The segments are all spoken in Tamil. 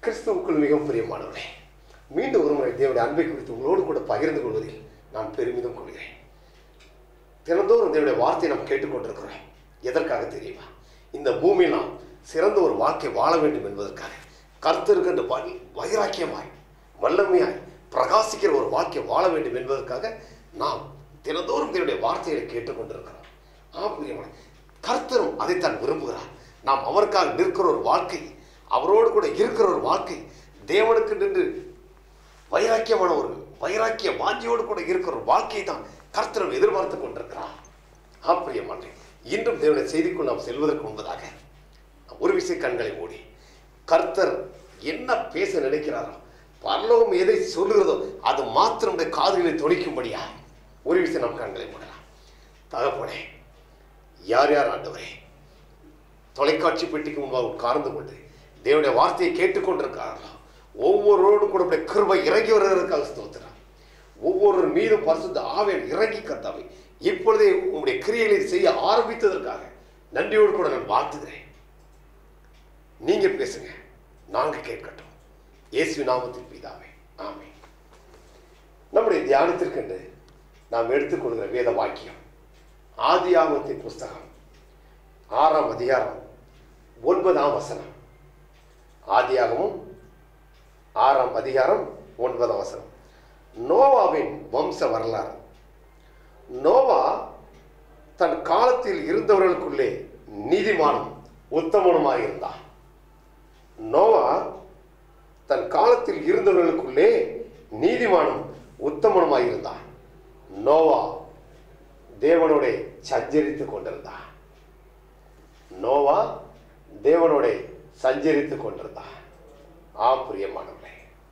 கிறிஸ்துவுக்குள் மிகவும் பிரியமானவர்களே மீண்டும் ஒரு முறை தேவனுடைய அன்பை குறித்து உங்களோடு கூட பகிர்ந்து கொள்வதில் நான் பெருமிதம் கொள்கிறேன் தினந்தோறும் தேவனுடைய வார்த்தையை நாம் கேட்டுக்கொண்டிருக்கிறோம் எதற்காக தெரியுமா இந்த பூமியில் நாம் சிறந்த ஒரு வாழ்க்கை வாழ வேண்டும் என்பதற்காக கர்த்தருக்கு என்று வ- வைராக்கியமாய் வல்லமையாய் பிரகாசிக்கிற ஒரு வாழ்க்கை வாழ வேண்டும் என்பதற்காக நாம் தினந்தோறும் தேவனுடைய வார்த்தைகளை கேட்டுக்கொண்டிருக்கிறோம் ஆம் பிரியமான கர்த்தரும் அதைத்தான் விரும்புகிறார் நாம் அவருக்காக நிற்கிற ஒரு வாழ்க்கை அவரோடு கூட இருக்கிற ஒரு வாழ்க்கை தேவனுக்கு நின்று வைராக்கியமான ஒரு வைராக்கிய வாஞ்சியோடு கூட இருக்கிற ஒரு வாழ்க்கையை தான் கர்த்தரும் எதிர்பார்த்து கொண்டிருக்கிறார் ஆப்பிரியமான இன்றும் தேவனுடைய செய்திக்குள் நாம் செல்வதற்கு முன்பதாக ஒரு விசை கண்களை மூடி கர்த்தர் என்ன பேச நினைக்கிறாரோ பரலோகம் எதை சொல்லுகிறதோ அது மாத்திரம் நம்முடைய காதுகளை துணிக்கும்படியா ஒரு விசை நாம் கண்களை மூடலாம் தகப்பனே யார் யார் ஆண்டவரே தொலைக்காட்சி பெட்டிக்கு முன்பாக உட்கார்ந்து கொண்டு தேவனுடைய வார்த்தையை கேட்டுக்கொண்டிருக்கிறார்களோ ஒவ்வொருவரோடும் கூட உடைய கிருபை இறங்கி வருவதற்காக ஸ்தோத்திரம் ஒவ்வொரு மீதும் பரிசுத்த ஆவியன் இறங்கி கத்தாவை இப்பொழுதே உங்களுடைய கிரியைகளை செய்ய ஆரம்பித்ததற்காக நன்றியோடு கூட நான் வாழ்த்துகிறேன் நீங்க பேசுங்க நாங்க கேட்கட்டும் இயேசு நாமத்தில் பிதாவே ஆமென் நம்முடைய தியானத்திற்கென்று நாம் எடுத்துக்கொள்கிற வேத வாக்கியம் ஆதியாகமத்தின் புஸ்தகம் ஆறாம் அதிகாரம் ஒன்பதாம் வசனம் ஆதியாகமும் ஆறாம் அதிகாரம் ஒன்பதாம் வசனம் நோவாவின் வம்ச வரலாறு நோவா தன் காலத்தில் இருந்தவர்களுக்குள்ளே நீதிமானும் உத்தமனுமாக இருந்தான் நோவா தன் காலத்தில் இருந்தவர்களுக்குள்ளே நீதிமானும் உத்தமனுமாக இருந்தான் நோவா தேவனோட சஞ்சரித்துக் கொண்டிருந்தான் நோவா தேவனோட சஞ்சரித்துக் கொண்டிருந்தான் ஆ பிரியமானவர்களே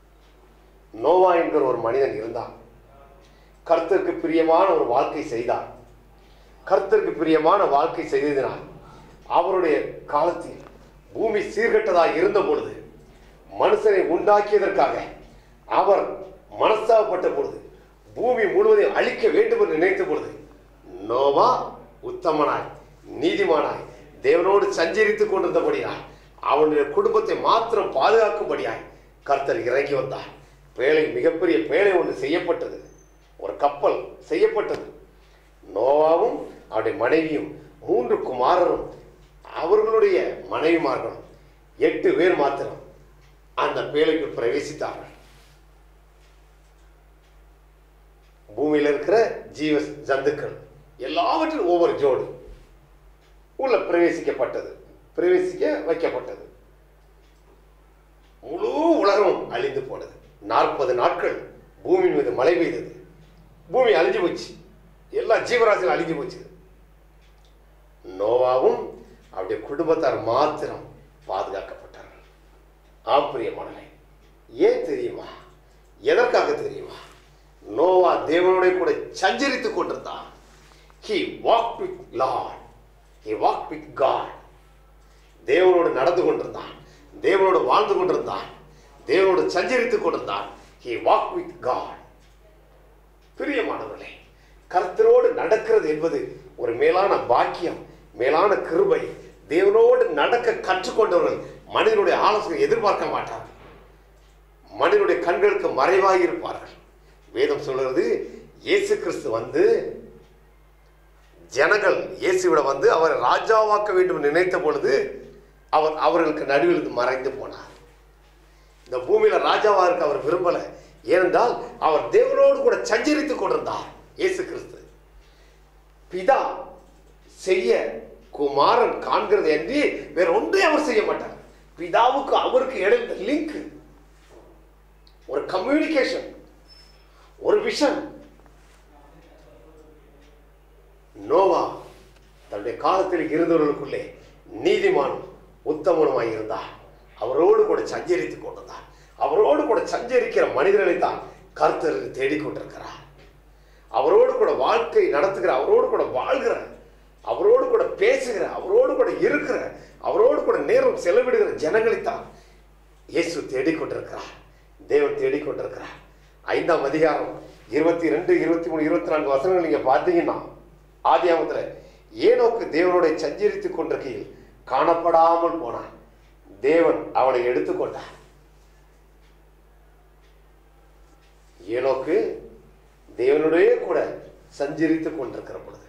நோவா என்கிற ஒரு மனிதன் இருந்தான் கர்த்தருக்கு பிரியமான ஒரு வாழ்க்கை செய்தான் கர்த்தருக்கு பிரியமான வாழ்க்கை செய்ததினால் அவருடைய காலத்தில் பூமி சீர்கெட்டதாக இருந்த பொழுது மனுஷனை உண்டாக்கியதற்காக அவர் மனஸ்தாபப்பட்ட பொழுது பூமி முழுவதையும் அழிக்க வேண்டும் என்று நினைத்த பொழுது நோவா உத்தமனாய் நீதிமானாய் தேவனோடு சஞ்சரித்துக் கொண்டிருந்தபடியால் அவனுடைய குடும்பத்தை மாத்திரம் பாதுகாக்கும்படியாய் கர்த்தர் இறங்கி வந்தார் பேழை மிகப்பெரிய பேழை ஒன்று செய்யப்பட்டது ஒரு கப்பல் செய்யப்பட்டது நோவாவும் அவருடைய மனைவியும் மூன்று குமாரரும் அவர்களுடைய மனைவிமார்களும் எட்டு பேர் மாத்திரம் அந்த பேழைக்கு பிரவேசித்தார்கள் பூமியில் இருக்கிற ஜீவ ஜந்துக்கள் எல்லாவற்றிலும் ஒவ்வொரு ஜோடி உள்ள பிரவேசிக்கப்பட்டது பிரவேசிக்க வைக்கப்பட்டது முழு உலகமும் அழிந்து போனது நாற்பது நாட்கள் பூமியின் மீது மழை பெய்தது பூமி அழிஞ்சு போச்சு எல்லா ஜீவராசிகளும் அழிஞ்சு போச்சு நோவாவும் அவருடைய குடும்பத்தார் மாத்திரம் பாதுகாக்கப்பட்டார்கள் ஆப்பிரியமானலை ஏன் தெரியுமா எதற்காக தெரியுமா நோவா தேவனோட கூட சஞ்சரித்துக் கொண்டிருந்தான் he walk with Lord he walk with God தேவனோடு நடந்து கொண்டிருந்தான் தேவனோடு வாழ்ந்து கொண்டிருந்தான் தேவனோடு சஞ்சரித்துக் கொண்டிருந்தான் ஹி வாக் வித் காட் பிரியமானவர்களே கர்த்தரோடு நடக்கிறது என்பது ஒரு மேலான பாக்கியம் மேலான கிருபை தேவனோடு நடக்க கற்றுக்கொண்டவர்கள் மனிதனுடைய ஆலோசனை எதிர்பார்க்க மாட்டார்கள் மனிதனுடைய கண்களுக்கு மறைவாக இருப்பார்கள் வேதம் சொல்கிறது இயேசு கிறிஸ்து வந்து ஜனங்கள் இயேசுவிட வந்து அவரை ராஜாவாக்க வேண்டும் என்று நினைத்த பொழுது அவர் அவர்களுக்கு நடுவில் இருந்து மறைந்து போனார் இந்த பூமியில ராஜாவா இருக்க அவர் விரும்பல ஏனென்றால் அவர் தேவனோடு கூட சஞ்சரித்துக் கொண்டிருந்தார் இயேசு கிறிஸ்து பிதா செய்ய குமாரன் காண்கிறது என்று வேற ஒன்றையும் அவர் செய்ய மாட்டார் பிதாவுக்கு அவருக்கு இடையில லிங்க் ஒரு கம்யூனிகேஷன் ஒரு விஷன் நோவா தன்னுடைய காலத்தில் இருந்தவர்களுக்குள்ளே நீதிமானும் உத்தமனுமாய் இருந்தார் அவரோடு கூட சஞ்சரித்துக் கொண்டிருந்தார் அவரோடு கூட சஞ்சரிக்கிற மனிதர்களை தான் கர்த்தர் தேடிக்கொண்டிருக்கிறார் அவரோடு கூட வாழ்க்கை நடத்துகிற அவரோடு கூட வாழ்கிற அவரோடு கூட பேசுகிற அவரோடு கூட இருக்கிற அவரோடு கூட நேரம் செலவிடுகிற ஜனங்களைத்தான் இயேசு தேடிக்கொண்டிருக்கிறார் தேவன் தேடிக்கொண்டிருக்கிறார் ஐந்தாம் அதிகாரம் இருபத்தி ரெண்டு இருபத்தி மூணு இருபத்தி நான்கு வசனங்கள் நீங்க பார்த்தீங்கன்னா ஆதியாமத்தில் ஏனோக்கு தேவனோட சஞ்சரித்துக் கொண்டிருக்கையில் காணப்படாமல் போனான் தேவன் அவனை எடுத்துக்கொண்டார் ஏனோக்கு தேவனுடைய கூட சஞ்சரித்துக் கொண்டிருக்கிற பொழுது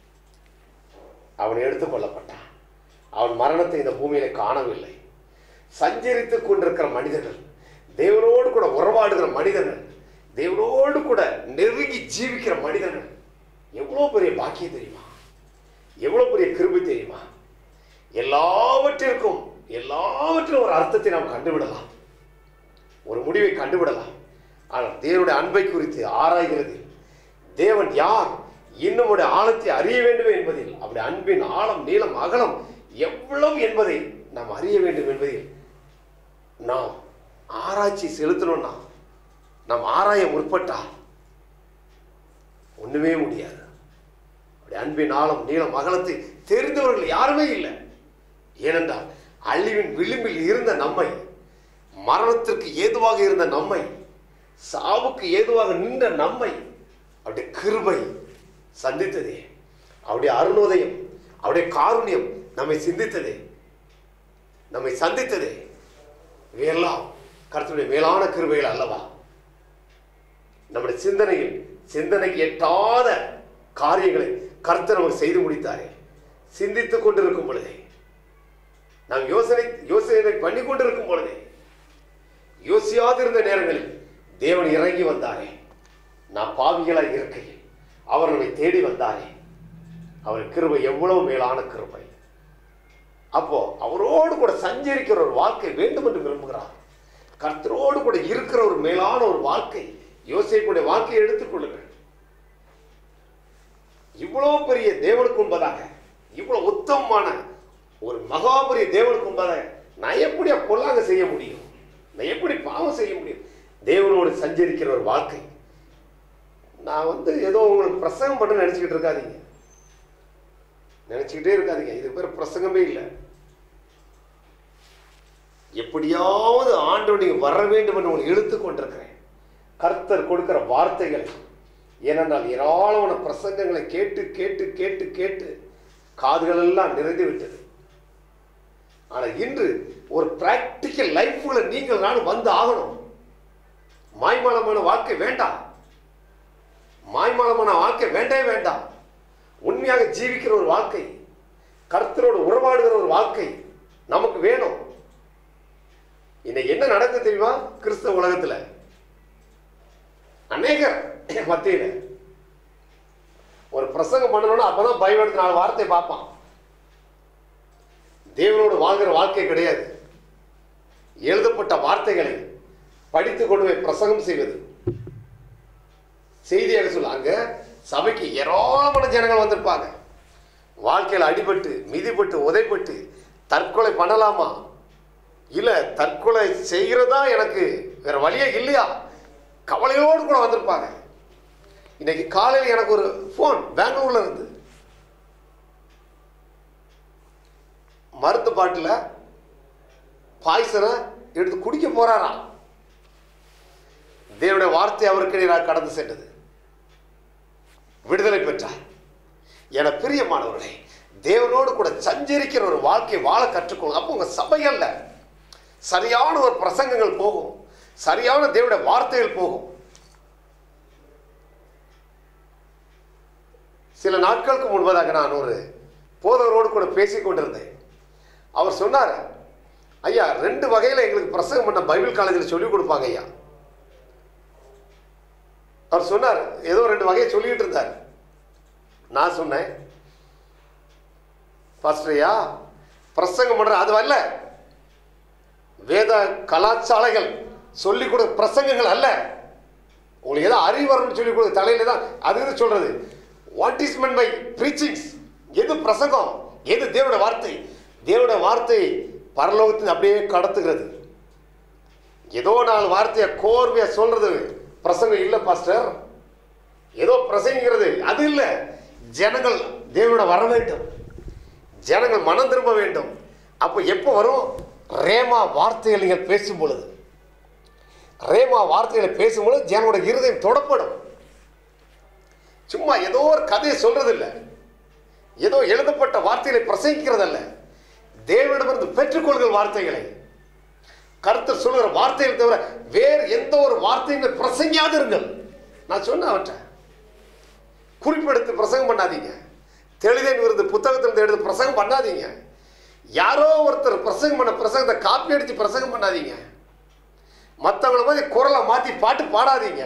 அவன் எடுத்துக் கொள்ளப்பட்டான் அவன் மரணத்தை இந்த பூமியில காணவில்லை சஞ்சரித்துக் கொண்டிருக்கிற மனிதர்கள் தேவனோடு கூட உறவாடுகிற மனிதர்கள் தேவனோடு கூட நெருங்கி ஜீவிக்கிற மனிதர்கள் எவ்வளோ பெரிய பாக்கியம் தெரியுமா எவ்வளோ பெரிய கிருபை தெரியுமா எல்லாவற்றிற்கும் எல்லாவற்றிலும் ஒரு அர்த்தத்தை நாம் கண்டுவிடலாம் ஒரு முடிவை கண்டுவிடலாம் ஆனால் தேவனுடைய அன்பை குறித்து ஆராய்கிறது தேவன் யார் இன்னும் ஆழத்தை அறிய வேண்டும் என்பதில் அவருடைய அன்பின் ஆழம் நீளம் அகலம் எவ்வளவு என்பதை நாம் அறிய வேண்டும் என்பதில் நாம் ஆராய்ச்சி செலுத்தணும்னா நாம் ஆராய முற்பட்டால் ஒண்ணுமே முடியாது அவருடைய அன்பின் ஆழம் நீளம் அகலத்தை தெரிந்தவர்கள் யாருமே இல்லை ஏனென்றால் அழிவின் விளிம்பில் இருந்த நம்மை மரணத்திற்கு ஏதுவாக இருந்த நம்மை சாவுக்கு ஏதுவாக நின்ற நம்மை அவருடைய கிருபை சந்தித்ததே அவருடைய அருணோதயம் அவருடைய காருண்யம் நம்மை சிந்தித்ததே நம்மை சந்தித்ததே இவையெல்லாம் கர்த்தருடைய மேலான கிருபைகள் அல்லவா நம்முடைய சிந்தனையில் சிந்தனைக்கு எட்டாத காரியங்களை கர்த்தர் நமக்கு செய்து முடித்தாரே சிந்தித்துக் கொண்டிருக்கும் பொழுதே நாம் யோசனை யோசனை பண்ணி கொண்டிருக்கும் பொழுதே யோசியாதிருந்த நேரங்களில் தேவன் இறங்கி வந்தாரே நாம் பாவிகளாய் இருக்கையில் அவர் நம்மை தேடி வந்தாரே அவர் கிருபை எவ்வளவு மேலான கிருபை அப்போ அவரோடு கூட சஞ்சரிக்கிற ஒரு வாழ்க்கை வேண்டும் என்று விரும்புகிறார் கர்த்தரோடு கூட இருக்கிற ஒரு மேலான ஒரு வாழ்க்கை யோசிப்புடைய வாழ்க்கையை எடுத்துக்கொள்ளுங்கள் இவ்வளவு பெரிய தேவனுக்கு உண்பதாக இவ்வளவு உத்தமமான ஒரு மகா பெரிய தேவனுக்கு உண்பதாக நான் எப்படி பொல்லாங்க செய்ய முடியும் நான் எப்படி பாவம் செய்ய முடியும் தேவனோடு சஞ்சரிக்கிற ஒரு வாழ்க்கை நான் வந்து ஏதோ உங்களுக்கு பிரசங்கம் பண்ண நினச்சிக்கிட்டு இருக்காதீங்க நினச்சிக்கிட்டே இருக்காதீங்க இது பேர் பிரசங்கமே இல்லை எப்படியாவது ஆண்டோடு நீங்க வர வேண்டும் என்று உங்களை இழுத்து கொண்டிருக்கிறேன் கர்த்தர் கொடுக்கிற வார்த்தைகள் ஏனென்றால் ஏராளமான பிரசங்கங்களை கேட்டு கேட்டு கேட்டு கேட்டு காதுகள் எல்லாம் நிறைந்து விட்டது ஆனால் இன்று ஒரு பிராக்டிக்கல் லைஃப்ல நீங்கள் நானும் வந்து ஆகணும் மாய்மாலமான வாழ்க்கை வேண்டாம் மாய்மாலமான வாழ்க்கை வேண்டவே வேண்டாம் உண்மையாக ஜீவிக்கிற ஒரு வாழ்க்கை கர்த்தரோடு உறவாடுகிற ஒரு வாழ்க்கை நமக்கு வேணும் இன்னைக்கு என்ன நடக்குது தெரியுமா கிறிஸ்தவ உலகத்துல அநேகர் மத்தியில ஒரு பிரசங்கம் பண்ணணும்னா அப்பதான் பயன்படுத்த நாலு வார்த்தை பார்ப்பான் தேவனோடு வாழ்கிற வாழ்க்கை கிடையாது எழுதப்பட்ட வார்த்தைகளை படித்து கொண்டு போய் பிரசங்கம் செய்வது செய்தியாக சொல்ல அங்க சபைக்கு ஏராளமான ஜனங்கள் வந்திருப்பாங்க வாழ்க்கையில் அடிபட்டு மிதிப்பட்டு உதைப்பட்டு தற்கொலை பண்ணலாமா இல்லை தற்கொலை செய்கிறதா எனக்கு வேற வழியே இல்லையா கவலையோடு கூட வந்திருப்பாங்க இன்னைக்கு காலையில் எனக்கு ஒரு ஃபோன் பெங்களூர்ல இருந்து மருந்து பாட்டில் பாய்சனை எடுத்து குடிக்க போறாராம் தேவனுடைய வார்த்தை அவருக்கு நேராக கடந்து சென்றது விடுதலை பெற்றார் என பிரியமானவர்களே தேவனோடு கூட சஞ்சரிக்கிற ஒரு வாழ்க்கையை வாழ கற்றுக்கொள்ளும் அப்போ உங்க சபையல்ல சரியான ஒரு பிரசங்கங்கள் போகும் சரியான தேவனுடைய வார்த்தைகள் போகும் சில நாட்களுக்கு முன்பதாக நான் ஒரு போதவரோடு கூட பேசிக் கொண்டிருந்தேன் அவர் சொன்னார் ஐயா ரெண்டு வகையில் எங்களுக்கு பிரசங்கம் பண்ண பைபிள் காலேஜில் சொல்லிக் கொடுப்பாங்க ஐயா அவர் சொன்னார் ஏதோ ரெண்டு வகையை சொல்லிட்டு இருந்தார் நான் சொன்னேன் பாஸ்டரையா பிரசங்கம் பண்ற அது வரல வேத கலாச்சாலைகள் சொல்லிக் கொடு பிரசங்கங்கள் அல்ல உங்களுக்கு ஏதோ அறிவரம்னு சொல்லி கொடு தலையில தான் அது இது சொல்றது what is meant by preachings எது பிரசங்கம் எது தேவனுடைய வார்த்தை தேவனுடைய வார்த்தை பரலோகத்தில் அப்படியே கடத்துகிறது ஏதோ நாலு வார்த்தையை கோர்வையா சொல்றது பிரசங்கம் இல்லை பாஸ்டர் ஏதோ பிரசங்கிக்கிறது அது இல்லை ஜனங்கள் தேவனோட வர வேண்டும் ஜனங்கள் மனம் திரும்ப வேண்டும் அப்போ எப்போ வரும் ரேமா வார்த்தைகள் நீங்கள் பேசும் பொழுது ரேமா வார்த்தைகளை பேசும்பொழுது ஜனங்களோட இருதயம் தொடப்படும் சும்மா ஏதோ ஒரு கதையை சொல்றது இல்லை ஏதோ எழுதப்பட்ட வார்த்தைகளை பிரசங்கிக்கிறதல்ல தேவனிடமிருந்து பெற்றுக்கொள்கிற வார்த்தைகளை கருத்தர் சொல்லுகிற வார்த்தைகள் தவிர வேறு எந்த ஒரு வார்த்தையும் பிரசங்கியாது இருங்கள் நான் சொன்னேன் அவற்றை குறிப்பெடுத்து பிரசங்கம் பண்ணாதீங்க தெளிதன் விருது புத்தகத்தில் எடுத்து பிரசங்கம் பண்ணாதீங்க யாரோ ஒருத்தர் பிரசங்கம் பண்ண பிரசங்கத்தை காப்பி அடித்து பிரசங்கம் பண்ணாதீங்க மற்றவங்கள மாதிரி குரலை மாற்றி பாட்டு பாடாதீங்க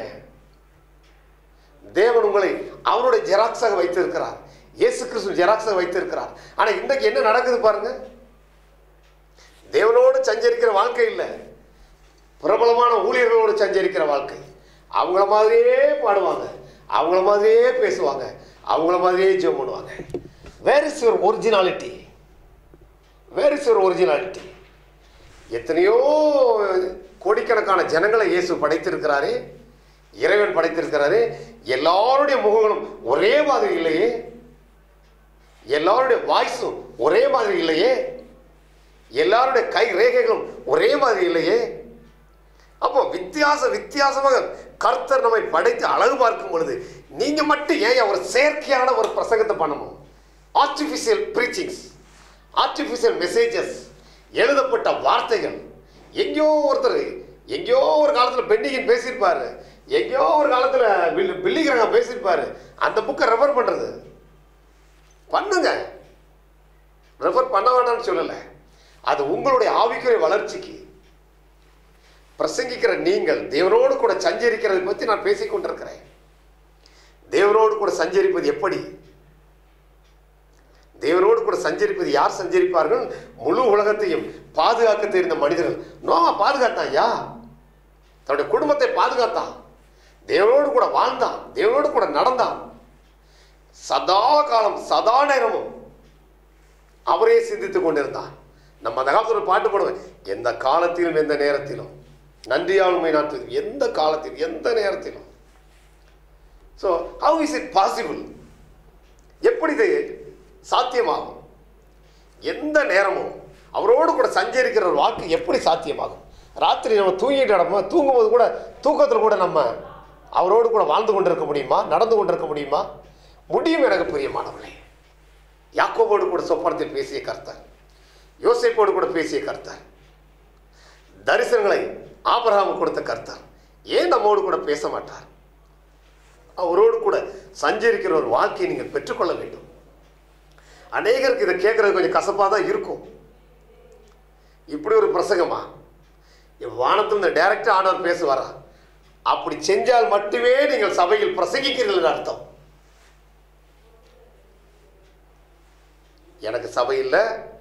தேவன் உங்களை அவருடைய ஜெராக்ஸாக வைத்திருக்கிறார் இயேசு கிறிஸ்து ஜெராக்ஸாக வைத்திருக்கிறார் ஆனால் இன்றைக்கு என்ன நடக்குது பாருங்க தேவனோடு சஞ்சரிக்கிற வாழ்க்கை இல்லை பிரபலமான ஊழியர்களோடு சஞ்சரிக்கிற வாழ்க்கை அவங்கள மாதிரியே பாடுவாங்க அவங்கள மாதிரியே பேசுவாங்க அவங்கள மாதிரியே ஜெபம் பண்ணுவாங்க where is your originality where is your originality எத்தனையோ கோடிக்கணக்கான ஜனங்களை இயேசு படைத்திருக்கிறாரே இறைவன் படைத்திருக்கிறாரே எல்லாருடைய முகங்களும் ஒரே மாதிரி இல்லையே எல்லாருடைய வாய்ஸும் ஒரே மாதிரி இல்லையே எல்லாருடைய கை ரேகைகளும் ஒரே மாதிரி இல்லையே அப்போ வித்தியாச வித்தியாசமாக கர்த்தர் நம்மை படைத்து அழகு பார்க்கும் பொழுது நீங்க மட்டும் ஏன் ஒரு செயற்கையான ஒரு பிரசங்கத்தை பண்ணணும் ஆர்டிஃபிஷியல் ப்ரீச்சிங்ஸ் ஆர்டிஃபிஷியல் மெசேஜஸ் எழுதப்பட்ட வார்த்தைகள் எங்கேயோ ஒருத்தர் எங்கேயோ ஒரு காலத்தில் பெண்டிகன் பேசியிருப்பாரு எங்கேயோ ஒரு காலத்தில் பில் பில்லிகிரகம் பேசியிருப்பாரு அந்த புக்கை ரெஃபர் பண்ணுறது பண்ணுங்க ரெஃபர் பண்ண வேண்டாம்னு சொல்லலை அது உங்களுடைய ஆவிக்குரிய வளர்ச்சிக்கு பிரசங்கிக்கிற நீங்கள் தேவனோடு கூட சஞ்சரிக்கிறதை பற்றி நான் பேசிக் கொண்டிருக்கிறேன் தேவனோடு கூட சஞ்சரிப்பது எப்படி தேவனோடு கூட சஞ்சரிப்பது யார் சஞ்சரிப்பார்கள் முழு உலகத்தையும் பாதுகாக்க தெரிந்த மனிதர்கள் நோவா பாதுகாத்தான் ஐயா தன்னுடைய குடும்பத்தை பாதுகாத்தான் தேவனோடு கூட வாழ்ந்தான் தேவனோடு கூட நடந்தான் சதா காலம் சதா நேரமும் அவரே சிந்தித்துக் கொண்டிருந்தான் நம்ம அந்த காலத்தில் ஒரு பாட்டு போடுவேன் எந்த காலத்திலும் எந்த நேரத்திலும் நன்றியாளுமை நாட்டு எந்த காலத்திலும் எந்த நேரத்திலும் so how is it possible எப்படி இது சாத்தியமாகும் எந்த நேரமும் அவரோடு கூட சஞ்சரிக்கிற ஒரு வாக்கு எப்படி சாத்தியமாகும் ராத்திரி நம்ம தூங்கிட்டு கிடப்போம் தூங்கும்போது கூட தூக்கத்தில் கூட நம்ம அவரோடு கூட வாழ்ந்து கொண்டிருக்க முடியுமா நடந்து கொண்டிருக்க முடியுமா முடியும் எனக்கு பிரியமானவர்களே யாக்கோபோடு கூட சொப்பனத்தில் பேசிய கர்த்தர் யோசேப்போடு கூட பேசிய கர்த்தர் தரிசனங்களை ஆபிரகாமுக்கு கொடுத்த கர்த்தர் ஏன் நம்மோடு கூட பேச மாட்டார் அவரோடு கூட சஞ்சரிக்கிற ஒரு வாழ்க்கையை நீங்கள் பெற்றுக்கொள்ள வேண்டும் அநேகருக்கு இதை கேட்கறது கொஞ்சம் கசப்பாக தான் இருக்கும் இப்படி ஒரு பிரசங்கமா வானத்தில் இந்த டைரக்டாக ஆனவர் பேசுவாரா அப்படி செஞ்சால் மட்டுமே நீங்கள் சபையில் பிரசங்கிக்கிறீர்கள் என்று அர்த்தம் எனக்கு சபை இல்லை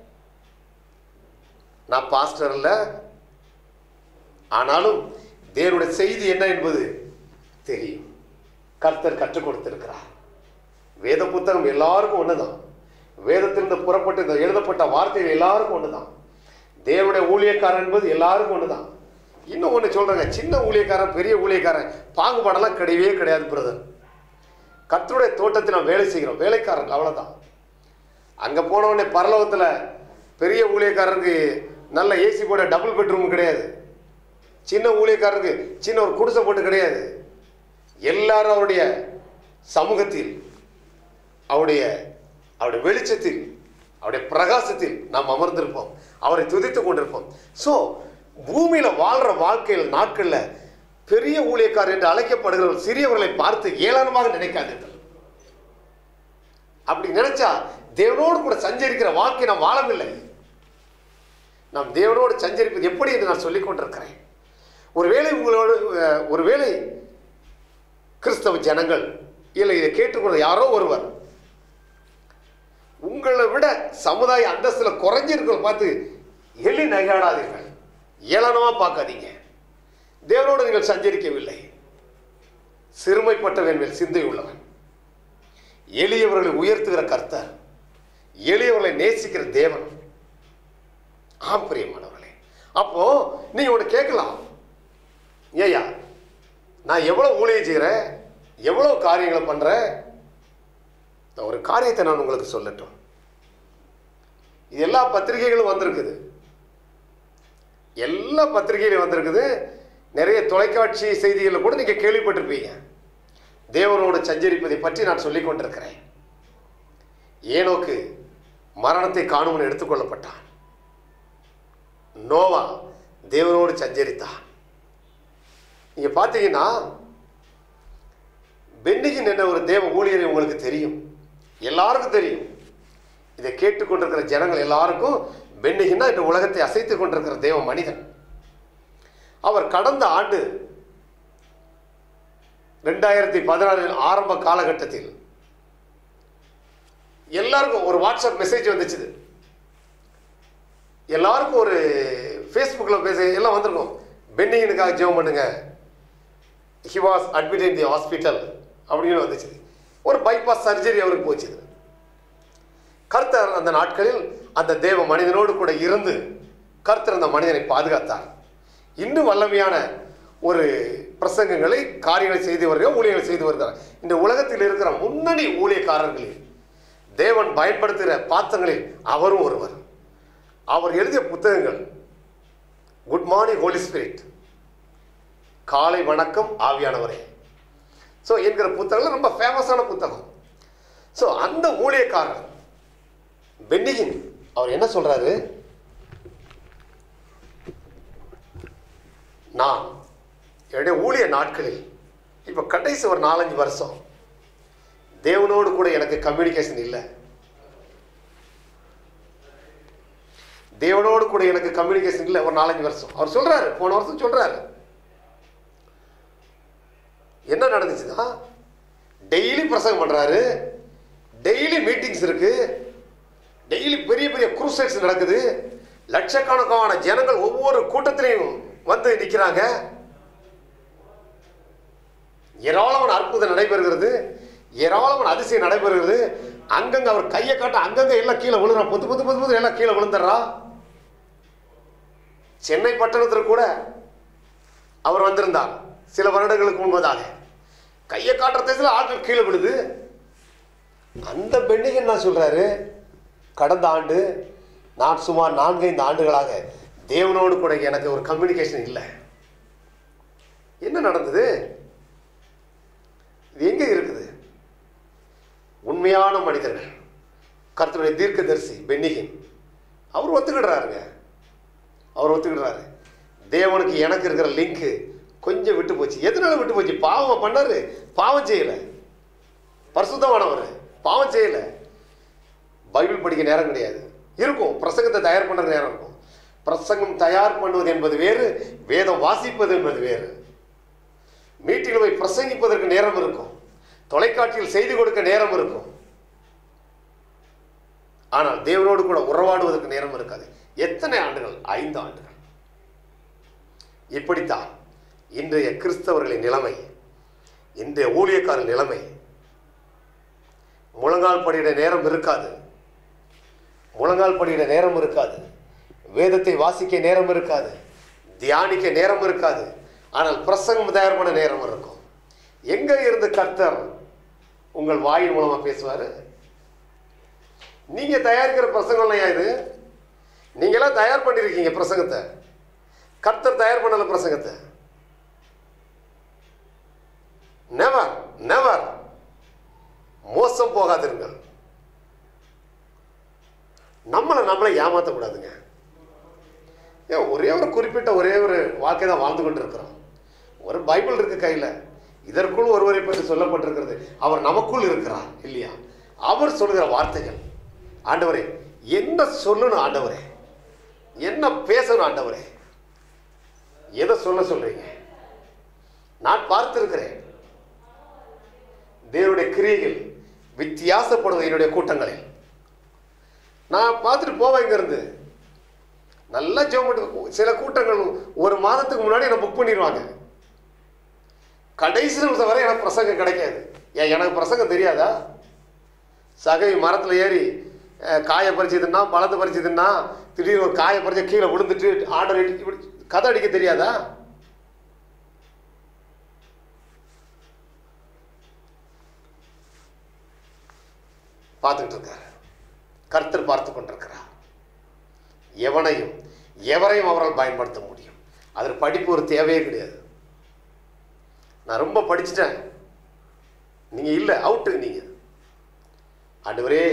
நான் பாஸ்டர் இல்லை ஆனாலும் தேவனுடைய செய்தி என்ன என்பது தெரியும் கர்த்தர் கற்றுக் கொடுத்திருக்கிறார் வேத புத்தகம் எல்லாருக்கும் ஒண்ணுதான் வேதத்திலிருந்து புறப்பட்டு இந்த எழுதப்பட்ட வார்த்தைகள் எல்லாருக்கும் ஒண்ணுதான் தேவனுடைய ஊழியக்காரன் என்பது எல்லாருக்கும் ஒண்ணுதான் இன்னும் ஒன்று சொல்றேங்க சின்ன ஊழியக்காரன் பெரிய ஊழியக்காரன் பாகுபாடெல்லாம் கிடையவே கிடையாது பிரதர் கர்த்தருடைய தோட்டத்தில் நாம் வேலை செய்கிறோம் வேலைக்காரன் அவ்வளோதான் அங்கே போன உடனே பரலோகத்தில் பெரிய ஊழியக்காரருக்கு நல்ல ஏசி போட டபுள் பெட்ரூம் கிடையாது சின்ன ஊழியக்காரருக்கு சின்ன ஒரு குடிசை போட்டு கிடையாது எல்லாரும் அவருடைய சமூகத்தில் அவருடைய அவருடைய வெளிச்சத்தில் அவருடைய பிரகாசத்தில் நாம் அமர்ந்திருப்போம் அவரை துதித்து கொண்டிருப்போம் ஸோ பூமியில் வாழ்கிற வாழ்க்கையில் நாட்களில் பெரிய ஊழியக்காரர் என்று அழைக்கப்படுகிற சிறியவர்களை பார்த்து ஏளனமாக நினைக்காதீர்கள் அப்படி நினைச்சா தேவனோடு கூட சஞ்சரிக்கிற வாழ்க்கை நாம் வாழவில்லை நாம் தேவனோடு சஞ்சரிப்பது எப்படி என்று நான் சொல்லிக் கொண்டிருக்கிறேன் ஒருவேளை உங்களோடு அஹ், ஒருவேளை கிறிஸ்தவ ஜனங்கள் இல்லை இதை கேட்டுக்கொண்ட யாரோ ஒருவர் உங்களை விட சமுதாய அந்தஸ்துல குறைஞ்சிருக்கிற பார்த்து எள்ளி நகையாடாதீர்கள் ஏளனமா பார்க்காதீங்க தேவனோடு நீங்கள் சஞ்சரிக்கவில்லை சிறுமைப்பட்டவன் மேல் சிந்தை உள்ளவன் எளியவர்களை உயர்த்துகிற கர்த்தர் எளியவர்களை நேசிக்கிற தேவன் ஆம் பிரியமானவர்களே அப்போ நீங்க ஒன்று கேட்கலாம் ஏய்யா நான் எவ்வளோ ஊழியம் செய்கிறேன் எவ்வளோ காரியங்களை பண்ணுறேன் நான் ஒரு காரியத்தை நான் உங்களுக்கு சொல்லட்டும் இது எல்லா பத்திரிகைகளும் வந்திருக்குது எல்லா பத்திரிகையிலும் வந்திருக்குது நிறைய தொலைக்காட்சி செய்திகளில் கூட நீங்கள் கேள்விப்பட்டிருப்பீங்க தேவனோடு சஞ்சரிப்பதை பற்றி நான் சொல்லிக் கொண்டிருக்கிறேன் ஏனோக்கு மரணத்தை காணும்னு எடுத்துக்கொள்ளப்பட்டான் நோவா தேவனோடு சஞ்சரித்தான் நீங்க பார்த்தீங்கன்னா பென்னிகின் என்ற ஒரு தேவ ஊழியரை உங்களுக்கு தெரியும் எல்லாருக்கும் தெரியும் இதை கேட்டுக்கொண்டிருக்கிற ஜனங்கள் எல்லாருக்கும் பென்னிகின்னா இந்த உலகத்தை அசைத்து கொண்டிருக்கிற தேவ மனிதன் அவர் கடந்த ஆண்டு ரெண்டாயிரத்தி பதினாறின் ஆரம்ப காலகட்டத்தில் எல்லாருக்கும் ஒரு வாட்ஸ்அப் மெசேஜ் வந்துச்சு எல்லாருக்கும் ஒரு ஃபேஸ்புக்கில் பேச எல்லாம் வந்திருக்கும் பென்னிங்கனுக்காக ஜெபம் பண்ணுங்க he was admitted in the hospital அப்படின்னு வந்துச்சு ஒரு பைபாஸ் சர்ஜரி அவருக்கு போச்சு கர்த்தர் அந்த நாட்களில் அந்த தேவ மனிதனோடு கூட இருந்து கர்த்தர் அந்த மனிதனை பாதுகாத்தார் இன்னும் வல்லமையான ஒரு பிரசங்கங்களை காரியங்களை செய்து வருகிறார் ஊழியர்களை செய்து வருகிறார் இந்த உலகத்தில் இருக்கிற முன்னணி ஊழியக்காரர்களில் தேவன் பயன்படுத்துகிற பாத்திரங்களில் அவரும் ஒருவர் அவர் எழுதிய புத்தகங்கள் குட் மார்னிங் ஹோலி ஸ்பிரிட் காலை வணக்கம் ஆவியானவரே ஸோ என்கிற புத்தகங்கள் ரொம்ப ஃபேமஸான புத்தகம் ஸோ அந்த ஊழியக்காரர் பென்னிகின் அவர் என்ன சொல்றாரு நான் என்னுடைய ஊழிய நாட்களில் இப்போ கடைசி ஒரு நாலஞ்சு வருஷம் தேவனோடு கூட எனக்கு கம்யூனிகேஷன் இல்லை தேவனோடு கூட எனக்கு கம்யூனிகேஷன் இல்லை ஒரு நாலஞ்சு வருஷம் அவர் சொல்றாரு போன வருஷம் சொல்றாரு என்ன நடந்துச்சுன்னா டெய்லி பிரசங்கம் பண்றாரு டெய்லி மீட்டிங்ஸ் இருக்கு டெய்லி பெரிய பெரிய குரூசைட்ஸ் நடக்குது லட்சக்கணக்கான ஜனங்கள் ஒவ்வொரு கூட்டத்திலையும் வந்து நிற்கிறாங்க ஏராளமான அற்புதம் நடைபெறுகிறது ஏராளமான அதிசயம் நடைபெறுகிறது அங்கங்க அவர் கையை காட்ட அங்கங்க எல்லாம் கீழே விழுறா பொத்து பொத்து பொத்து பொத்து எல்லாம் கீழே விழுந்துடுறா சென்னை பட்டணத்தில் கூட அவர் வந்திருந்தார் சில வருடங்களுக்கு முன்பதாக கையை காட்டுற தேசத்தில் ஆட்கள் கீழே விழுது அந்த பெண்ணிக்கு என்ன சொல்றாரு கடந்த ஆண்டு நான் சுமார் நான்கைந்து ஆண்டுகளாக தேவனோடு கூட எனக்கு ஒரு கம்யூனிகேஷன் இல்லை என்ன நடந்தது இது எங்கே இருக்குது உண்மையான மனிதர்கள் கர்த்தருடைய தீர்க்கதரிசி பென்னிகின் அவர் ஒத்துக்கிடுறாருங்க அவர் ஒத்துக்கிடுறாரு தேவனுக்கு எனக்கு இருக்கிற லிங்க்கு கொஞ்சம் விட்டு போச்சு எதனால விட்டு போச்சு பாவம் பண்ணாரு பாவம் செய்யலை பரிசுத்தமானவர் பாவம் செய்யலை பைபிள் படிக்க நேரம் கிடையாது இருக்கும் பிரசங்கத்தை தயார் பண்ணுற நேரம் இருக்கும் பிரசங்கம் தயார் பண்ணுவது என்பது வேறு வேதம் வாசிப்பது என்பது வேறு மீட்டிங்கில் போய் பிரசங்கிப்பதற்கு நேரம் இருக்கும் தொலைக்காட்சியில் செய்தி கொடுக்க நேரம் இருக்கும் ஆனால் தேவனோடு கூட உறவாடுவதற்கு நேரம் இருக்காது எத்தனை ஆண்டுகள் ஐந்து ஆண்டுகள் இப்படித்தான் இன்றைய கிறிஸ்தவர்களின் நிலைமை இன்றைய ஊழியக்காரர் நிலைமை முழங்கால் படியிட நேரம் இருக்காது முழங்கால் படியிட நேரம் இருக்காது வேதத்தை வாசிக்க நேரம் இருக்காது தியானிக்க நேரம் இருக்காது ஆனால் பிரசங்கம் தயார் பண்ண நேரம் இருக்கும் எங்க இருந்து கர்த்தர் உங்கள் வாயின் மூலமா பேசுவாரு நீங்க தயாரிக்கிற பிரசங்கம்லாம் ஏன் இது நீங்களாம் தயார் பண்ணியிருக்கீங்க பிரசங்கத்தை கர்த்தர் தயார் பண்ணல பிரசங்கத்தை நெவர் நெவர் மோசம் போகாதிருங்கள் நம்மளை நம்மளை ஏமாற்றக்கூடாதுங்க ஏன் ஒரே ஒரு குறிப்பிட்ட ஒரே ஒரு வாழ்க்கை தான் வாழ்ந்து கொண்டு இருக்கிறோம் ஒரு பைபிள் இருக்கு கையில் இதற்குள் ஒருவரை பற்றி சொல்லப்பட்டிருக்கிறது அவர் நமக்குள் இருக்கிறார் இல்லையா அவர் சொல்கிற வார்த்தைகள் ஆண்டவரே என்ன சொல்லணும் ஆண்டவரே என்ன பேசணும் ஆண்டவரே எதை சொல்ல சொல்றீங்க நான் பார்த்திருக்கிறேன் தேவனுடைய கிரியைகள் வித்தியாசப்படுவது என்னுடைய கூட்டங்களில் நான் பார்த்துட்டு போவேன் இங்கேருந்து நல்லா ஜெபம் சில கூட்டங்கள் ஒரு மாதத்துக்கு முன்னாடி என்னை புக் பண்ணிடுவாங்க கடைசி நிமிஷம் வரை எனக்கு பிரசங்கம் கிடைக்காது ஏன் எனக்கு பிரசங்கம் தெரியாதா சகை மரத்தில் ஏறி அஹ், காயை பறிச்சதுன்னா பழத்தை பறிச்சதுன்னா திடீர்னு ஒரு காயை பறிச்ச கீழே விழுந்துட்டு ஆர்டர் இப்படி கதை அடிக்க தெரியாதா பார்த்துக்கிட்டு இருக்காரு கர்த்தர் பார்த்து கொண்டிருக்கிறார் எவனையும் எவரையும் அவரால் பயன்படுத்த முடியும் அதில் படிப்பு ஒரு தேவையே கிடையாது நான் ரொம்ப படிச்சிட்டேன் நீங்கள் இல்லை அவுட்டு நீங்கள் ஆண்டவரே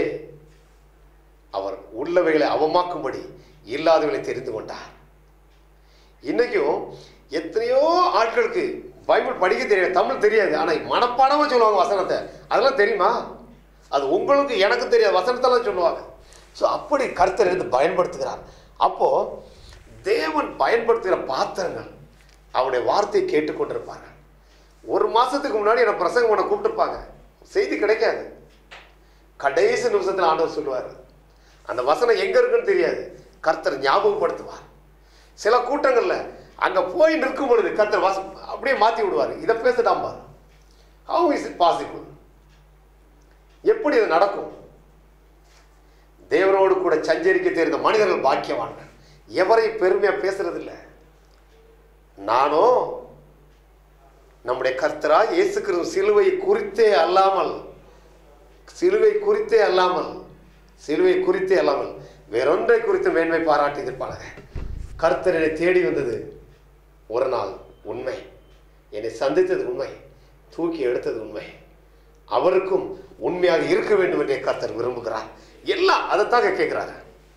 அவர் உள்ளவைகளை அவமாக்கும்படி இல்லாதவைகளை தெரிந்து கொண்டார் இன்னைக்கும் எத்தனையோ ஆட்களுக்கு பைபிள் படிக்க தெரியாது தமிழ் தெரியாது ஆனால் மனப்பாடமாக சொல்லுவாங்க வசனத்தை அதெல்லாம் தெரியுமா அது உங்களுக்கு எனக்கு தெரியாது வசனத்தெல்லாம் சொல்லுவாங்க ஸோ அப்படி கர்த்தர் எடுத்து பயன்படுத்துகிறார் அப்போது தேவன் பயன்படுத்துகிற பாத்திரங்கள் அவருடைய வார்த்தையை கேட்டுக்கொண்டிருப்பாங்க ஒரு மாதத்துக்கு முன்னாடி என்னை பிரசங்கம் பண்ண கூப்பிட்டுருப்பாங்க செய்தி கிடைக்காது கடைசி நிமிஷத்தில் ஆண்டவர் சொல்லுவார் அந்த வசனம் எங்கே இருக்குன்னு தெரியாது கர்த்தர் ஞாபகப்படுத்துவார் சில கூட்டங்களில் அங்கே போய் நிற்கும் பொழுது கர்த்தர் வாச அப்படியே மாற்றி விடுவார் இதை பேசிட்டான் பாரு ஹவு இஸ் இட் பாசிபிள் எப்படி இது நடக்கும் தேவனோடு கூட சஞ்சரிக்க தெரிந்த மனிதர்கள் பாக்கியவான்கள் எவரையும் பெருமையாக பேசுறதில்ல நானோ நம்முடைய கர்த்தரா இயேசு கிறிஸ்து சிலுவை குறித்தே அல்லாமல் சிலுவை குறித்தே அல்லாமல் சிலுவை குறித்தே அல்லாமல் வேறொன்றை குறித்து மேன்மை பாராட்டி இருப்பாங்க கர்த்தர் என்னை தேடி வந்தது ஒரு நாள் உண்மை என்னை சந்தித்தது உண்மை தூக்கி எடுத்தது உண்மை அவருக்கும் உண்மையாக இருக்க வேண்டும் என்றே கர்த்தர் விரும்புகிறார் எல்லாம் அதைத்தாங்க கேட்கிறாரு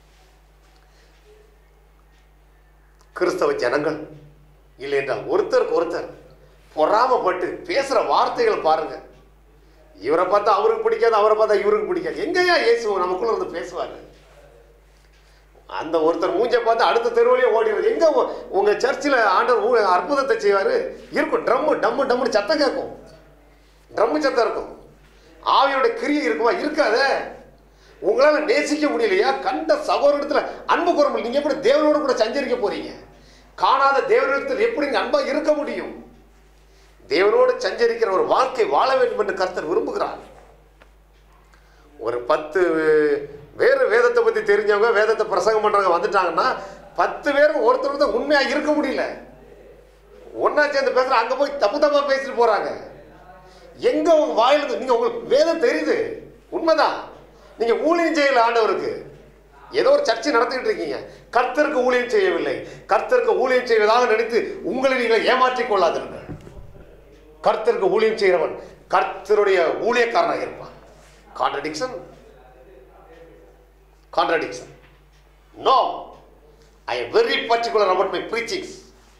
கிறிஸ்தவ ஜனங்கள் இல்லை என்றால் ஒருத்தருக்கு ஒருத்தர் பொறாமப்பட்டு பேசுகிற வார்த்தைகள் பாருங்க இவரை பார்த்தா அவருக்கு பிடிக்காது அவரை பார்த்தா இவருக்கு பிடிக்காது எங்கேயா இயேசு நமக்குள்ள இருந்து பேசுவார் அந்த ஒருத்தர் மூஞ்சை பார்த்து அடுத்த தெருவிலேயே ஓடிடுறது எங்க உ- உங்க சர்ச்சில் ஆண்டவர் ஊ- அற்புதத்தை செய்வார் இருக்கும் ட்ரம்மு டம்மு டம்முன்னு சத்தம் கேட்கும் ட்ரம்மு சத்தம் இருக்கும் ஆவியோட கிரியை இருக்குமா இருக்காதே உங்களால் நேசிக்க முடியலையா கண்ட சகோதரத்தில் அன்பு கூற முடியல நீங்கள் எப்படி தேவனோடு கூட சஞ்சரிக்க போறீங்க காணாத தேவனிடத்தில் எப்படி நீங்க அன்பா இருக்க முடியும் தேவனோடு சஞ்சரிக்கிற ஒரு வாழ்க்கை வாழ வேண்டும் என்று கர்த்தர் விரும்புகிறார் ஒரு பத்து வேறு வேதத்தை பற்றி தெரிஞ்சவங்க வேதத்தை பிரசங்கம் பண்ணுறவங்க வந்துட்டாங்கன்னா பத்து பேரும் ஒருத்தர் ஒருத்தர் உண்மையாக இருக்க முடியல ஒன்றா சேர்ந்து பேசுகிற அங்கே போய் தப்பு தப்பாக பேசிட்டு போகிறாங்க எங்கே உங்கள் வாயிலிருந்து நீங்கள் உங்களுக்கு வேதம் தெரியுது உண்மைதான் நீங்கள் ஊழியம் செய்யல ஆண்டவருக்கு ஏதோ ஒரு சர்ச்சை நடத்திக்கிட்டு இருக்கீங்க கர்த்தருக்கு ஊழியம் செய்யவில்லை கர்த்தருக்கு ஊழியம் செய்வதாக நினைத்து உங்களை நீங்கள் ஏமாற்றிக் கொள்ளாதீர்கள் கர்த்தருக்கு ஊழியம் செய்கிறவன் கர்த்தருடைய ஊழியக்காரனாக இருப்பான் contradiction contradiction no I am very particular about my preachings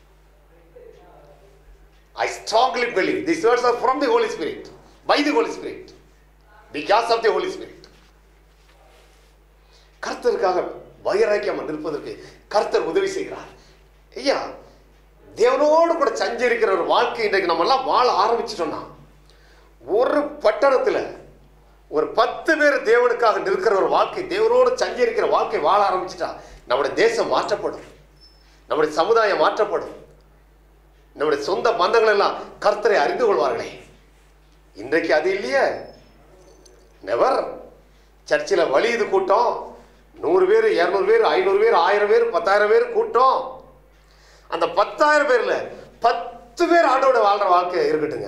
I strongly believe these words are from the Holy Spirit, by the Holy Spirit, because of the Holy Spirit. கர்த்தருக்காக வைராக்கியம் நிற்பதற்கு கர்த்தர் உதவி செய்கிறார் ஐயா தேவனோடு கூட சஞ்சரிக்கிற ஒரு வாழ்க்கை இன்றைக்கு நம்ம எல்லாம் வாழ ஆரம்பிச்சிட்டோம்னா ஒரு பட்டணத்தில் ஒரு பத்து பேர் தேவனுக்காக நிற்கிற ஒரு வாழ்க்கை தேவனோடு சஞ்சரிக்கிற வாழ்க்கை வாழ ஆரம்பிச்சிட்டா நம்முடைய தேசம் மாற்றப்படும் நம்முடைய சமுதாயம் மாற்றப்படும் நம்முடைய சொந்த பந்தங்கள் எல்லாம் கர்த்தரை அறிந்து கொள்வார்களே இன்றைக்கு அது இல்லையே நெவர் சர்ச்சில் வலியுது கூட்டம் நூறு பேர் இரநூறு பேர் ஐநூறு பேர் ஆயிரம் பேர் பத்தாயிரம் பேர் கூட்டம் அந்த பத்தாயிரம் பேர்ல பத்து பேர் ஆண்டோட வாழ்ற வாழ்க்கை இருக்கட்டுங்க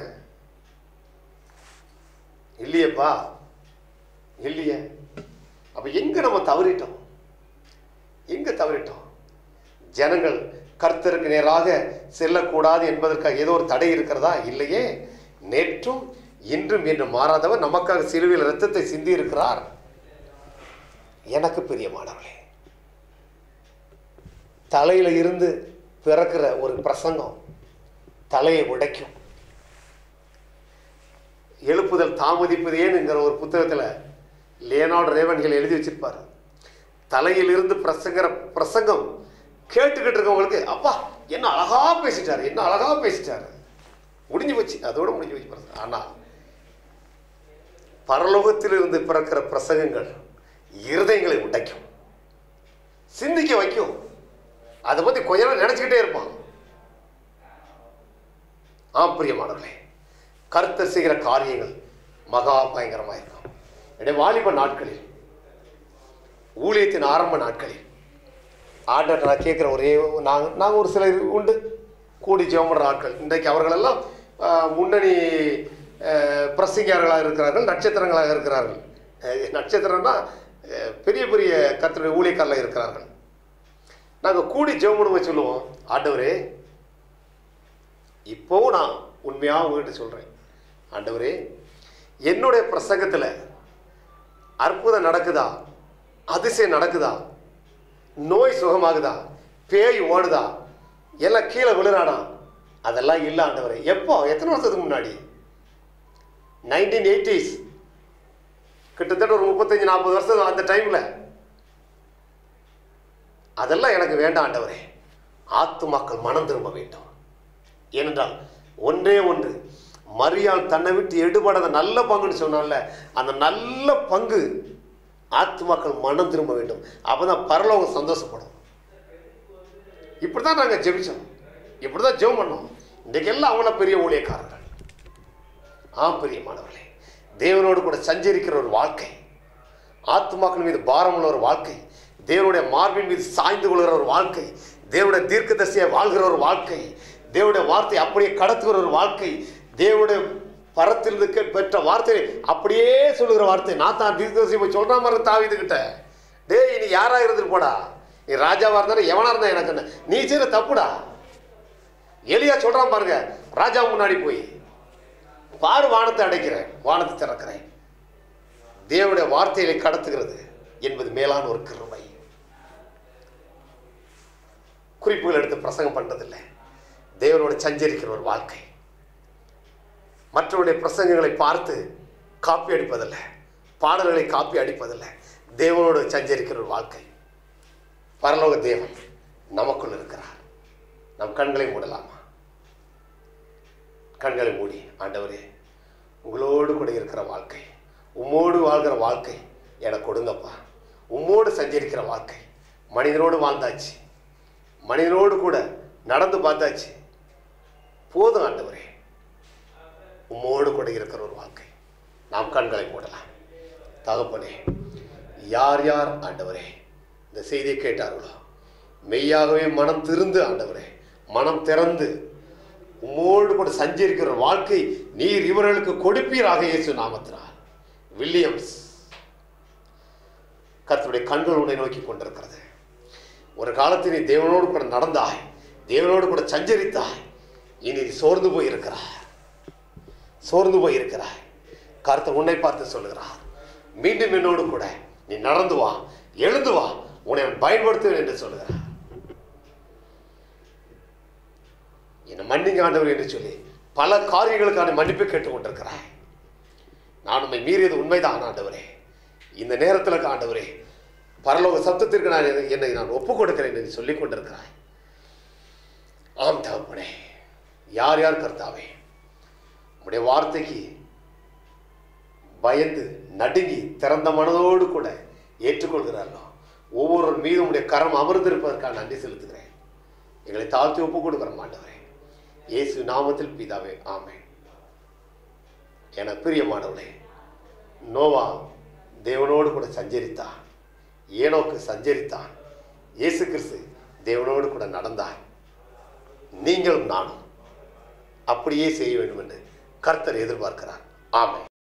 இல்லையேப்பா இல்லையே அப்ப எங்க நம்ம தவறிட்டோம் எங்க தவறிட்டோம் ஜனங்கள் கர்த்தருக்கு நேராக செல்லக்கூடாது என்பதற்காக ஏதோ ஒரு தடை இருக்கிறதா இல்லையே நேற்றும் இன்றும் என்று மாறாதவர் நமக்காக சிலுவையில் இரத்தத்தை சிந்தி இருக்கிறார் எனக்கு பிரியமானவர்களே தலையில இருந்து பிறக்கிற ஒரு பிரசங்கம் தலையை உடைக்கும் எழுப்புதல் தாமதிப்பது ஏன்ங்கிற ஒரு புத்தகத்தில் லியனார்டு ரேவன்கள் எழுதி வச்சிருப்பார் தலையிலிருந்து பிரசங்கிற பிரசங்கம் கேட்டுக்கிட்டு இருக்கவங்களுக்கு அப்பா என்ன அழகா பேசிட்டாரு என்ன அழகா பேசிட்டாரு முடிஞ்சு போச்சு அதோட முடிஞ்சு போச்சு பிரசங்கம் ஆனால் பரலோகத்திலிருந்து பிறக்கிற பிரசங்கங்கள் இருதயங்களை உடைக்கும் சிந்திக்க வைக்கும் அதை பற்றி கொஞ்ச நேரம் நினச்சிக்கிட்டே இருப்பான் ஆ பிரியமானவர்களே கர்த்தர் செய்கிற காரியங்கள் மகா பயங்கரமாக இருக்கும் என்னுடைய வாலிப நாட்களில் ஊழியத்தின் ஆரம்ப நாட்களில் ஆண்டர் நான் கேட்குற ஒரே நாங்கள் நாங்கள் ஒரு சிலர் உண்டு கூடி ஜெபம் ஆட்கள் இன்றைக்கு அவர்களெல்லாம் ஆ, முன்னணி ஆ, பிரசங்கியார்களாக இருக்கிறார்கள் நட்சத்திரங்களாக இருக்கிறார்கள் அஹ், நட்சத்திரம்னா அஹ், பெரிய பெரிய கர்த்தருடைய ஊழியக்காரில் இருக்கிறார்கள் நாங்கள் கூடி ஜெபம் பண்ணுவோம் சொல்லுவோம் ஆண்டவரே இப்போவும் நான் உண்மையாக உங்ககிட்ட சொல்கிறேன் ஆண்டவரே என்னுடைய பிரசங்கத்தில் அற்புதம் நடக்குதா அதிசயம் நடக்குதா நோய் சுகமாகுதா பேய் ஓடுதா எல்லாம் கீழே விழுறானா அதெல்லாம் இல்லை ஆண்டவரே எப்போ எத்தனை வருஷத்துக்கு முன்னாடி நைன்டீன் எயிட்டிஸ் கிட்டத்தட்ட ஒரு முப்பத்தஞ்சு நாற்பது வருஷம் அந்த டைமில் அதெல்லாம் எனக்கு வேண்டாம் ஆண்டவரே ஆத்துமாக்கள் மனம் திரும்ப வேண்டும் ஏனென்றால் ஒன்றே ஒன்று மரியாள் தன்னை விட்டு எடுபடாத நல்ல பங்குன்னு சொன்னால அந்த நல்ல பங்கு ஆத்துமாக்கள் மனம் திரும்ப வேண்டும் அப்பதான் பரலோகம் சந்தோஷப்படும் இப்படி தான் நாங்கள் ஜெபிச்சோம் இப்படி தான் ஜெபம் பண்ணோம் இன்றைக்கு எல்லாம் அவங்கள பெரிய ஊழியக்காரர்கள் ஆம் பிரியமானவர்களே தேவனோடு கூட சஞ்சரிக்கிற ஒரு வாழ்க்கை ஆத்மாக்கள் மீது பாரமுள்ள ஒரு வாழ்க்கை தேவனுடைய மார்பின் மீது சாய்ந்து கொள்கிற ஒரு வாழ்க்கை தேவனுடைய தீர்க்கதரிசியை வாழ்கிற ஒரு வாழ்க்கை தேவனுடைய வார்த்தை அப்படியே கடத்துகிற ஒரு வாழ்க்கை தேவனுடைய பரத்திலிருந்து கே- பெற்ற வார்த்தை அப்படியே சொல்லுகிற வார்த்தை நான் தான் தீர்க்கதரிசி போய் சொல்ற மாதிரி தாவிதுகிட்ட டேய் நீ யாரா இருந்துட்டு போடா நீ ராஜாவா இருந்தாலும் எவனா இருந்தா எனக்கு என்ன நீ செய்யற தப்புடா எலியா சொல்றான் பாருங்க ராஜா முன்னாடி போய் பாரு வானத்தை அடைக்கிறேன் வானத்தை திறக்கிறேன் தேவனுடைய வார்த்தைகளை கடத்துகிறது என்பது மேலான ஒரு கிருபை குறிப்புகள் எடுத்து பிரசங்கம் பண்றதில்லை தேவனோட சஞ்சரிக்கிற ஒரு வாழ்க்கை மற்றவருடைய பிரசங்கங்களை பார்த்து காப்பி அடிப்பதில்லை பாடல்களை காப்பி அடிப்பதில்லை தேவனோடு சஞ்சரிக்கிற ஒரு வாழ்க்கை பரலோக தேவன் நமக்குள் இருக்கிறார் நம் கண்களை மூடலாமா கண்களை மூடி ஆண்டவரே உங்களோடு கூட இருக்கிற வாழ்க்கை உம்மோடு வாழ்கிற வாழ்க்கை எனக்கு கொடுங்கப்பா உம்மோடு சஞ்சரிக்கிற வாழ்க்கை மனிதனோடு வாழ்ந்தாச்சு மனிதனோடு கூட நடந்து பார்த்தாச்சு போதும் ஆண்டவரே உம்மோடு கூட இருக்கிற ஒரு வாழ்க்கை நாம் கண்களை மூடலாம் தகப்பனே யார் யார் ஆண்டவரே இந்த செய்தியை கேட்டார்களோ மெய்யாகவே மனம் திருந்து ஆண்டவரே மனம் திறந்து உம்மோடு கூட சஞ்சரிக்கிற ஒரு வாழ்க்கை நீர் இவர்களுக்கு கொடுப்பீராக இயேசு நாமத்தினால் வில்லியம்ஸ் கர்த்தருடைய கண்கள் உன்னை நோக்கி கொண்டிருக்கிறது ஒரு காலத்தில் நீ தேவனோடு கூட நடந்தாய் தேவனோடு கூட சஞ்சரித்தாய் இனி நீ சோர்ந்து போய் இருக்கிறாய் சோர்ந்து போய் இருக்கிறாய் கர்த்தர் உன்னை பார்த்து சொல்லுகிறார் மீண்டும் என்னோடு கூட நீ நடந்து வா எழுந்து வா உன்னை நான் பயன்படுத்துவேன் என்று சொல்லுகிறார் என்னை மன்னிங்க ஆண்டவர் என்று சொல்லி பல காரியங்களுக்கான மன்னிப்பு கேட்டுக் கொண்டிருக்கிறாய் நான் உண்மை மீறியது உண்மைதான் ஆண்டவரே இந்த நேரத்தில் ஆண்டவரே பரலோக சப்தத்திற்கு நான் என்னை- என்னை நான் ஒப்புக் கொடுக்கிறேன் என்று சொல்லிக் கொண்டிருக்கிறாய் ஆம் தகப்பனே யார் யார் கர்த்தாவே உடைய வார்த்தைக்கு பயந்து நடுங்கி திறந்த மனதோடு கூட ஏற்றுக்கொள்கிறார்களோ ஒவ்வொரு மீதும் உடைய கரம் அமர்ந்திருப்பதற்காக நன்றி செலுத்துகிறேன் எங்களை தாழ்த்தி ஒப்புக் கொடுக்கிறோம் ஆண்டவரே இயேசு நாமத்தில் பிதாவே ஆமென் என பிரியமானவளே நோவா தேவனோடு கூட சஞ்சரித்தான் ஏனோக்கு சஞ்சரித்தான் இயேசு கிறிஸ்து தேவனோடு கூட நடந்தார் நீங்களும் நானும் அப்படியே செய்ய வேண்டும் என்று கர்த்தர் எதிர்பார்க்கிறார் ஆமென்